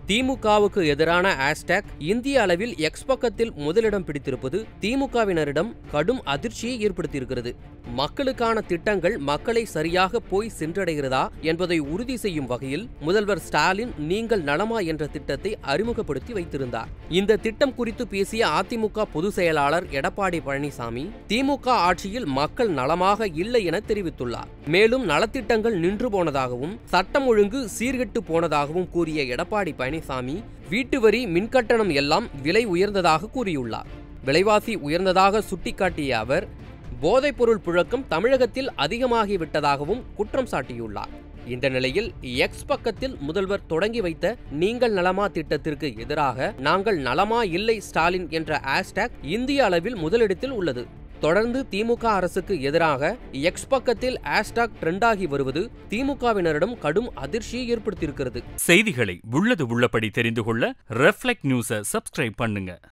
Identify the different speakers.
Speaker 1: திமுகவுக்கு எதிரான ஹேஷ்டேக் இந்திய அளவில் எக்ஸ் பக்கத்தில் முதலிடம் பிடித்திருப்பது திமுகவினரிடம் கடும் அதிர்ச்சியை ஏற்படுத்தியிருக்கிறது மக்களுக்கான திட்டங்கள் மக்களை சரியாக போய் சென்றடைகிறதா என்பதை உறுதி செய்யும் வகையில் முதல்வர் ஸ்டாலின் நீங்கள் நலமா என்ற திட்டத்தை அறிமுகப்படுத்தி வைத்திருந்தார் இந்த திட்டம் குறித்து பேசிய அதிமுக பொதுச் செயலாளர் எடப்பாடி பழனிசாமி திமுக ஆட்சியில் மக்கள் நலமாக இல்லை என தெரிவித்துள்ளார் மேலும் நலத்திட்டங்கள் நின்று போனதாகவும் சட்டம் ஒழுங்கு சீர்கெட்டு போனதாகவும் கூறிய எடப்பாடி பழனிசாமி வீட்டு வரி மின்கட்டணம் எல்லாம் விலை உயர்ந்ததாக கூறியுள்ளார் விலைவாசி உயர்ந்ததாக சுட்டிக்காட்டிய அவர் போதைப்பொருள் புழக்கம் தமிழகத்தில் அதிகமாகிவிட்டதாகவும் குற்றம் சாட்டியுள்ளார் இந்த நிலையில் எக்ஸ் பக்கத்தில் முதல்வர் தொடங்கி வைத்த நீங்கள் நலமா திட்டத்திற்கு எதிராக நாங்கள் நலமா இல்லை ஸ்டாலின் என்ற ஹேஷ்டேக் இந்திய அளவில் முதலிடத்தில் உள்ளது தொடர்ந்து திமுக அரசுக்கு எதிராக எக்ஸ் பக்கத்தில் ஹேஷ்டாக் ட்ரெண்டாகி வருவது திமுகவினரிடம் கடும் அதிர்ச்சியை ஏற்படுத்தியிருக்கிறது
Speaker 2: செய்திகளை உள்ளது உள்ளபடி தெரிந்து கொள்ள ரெஃப்ளெக்ட் நியூஸை சப்ஸ்கிரைப் பண்ணுங்க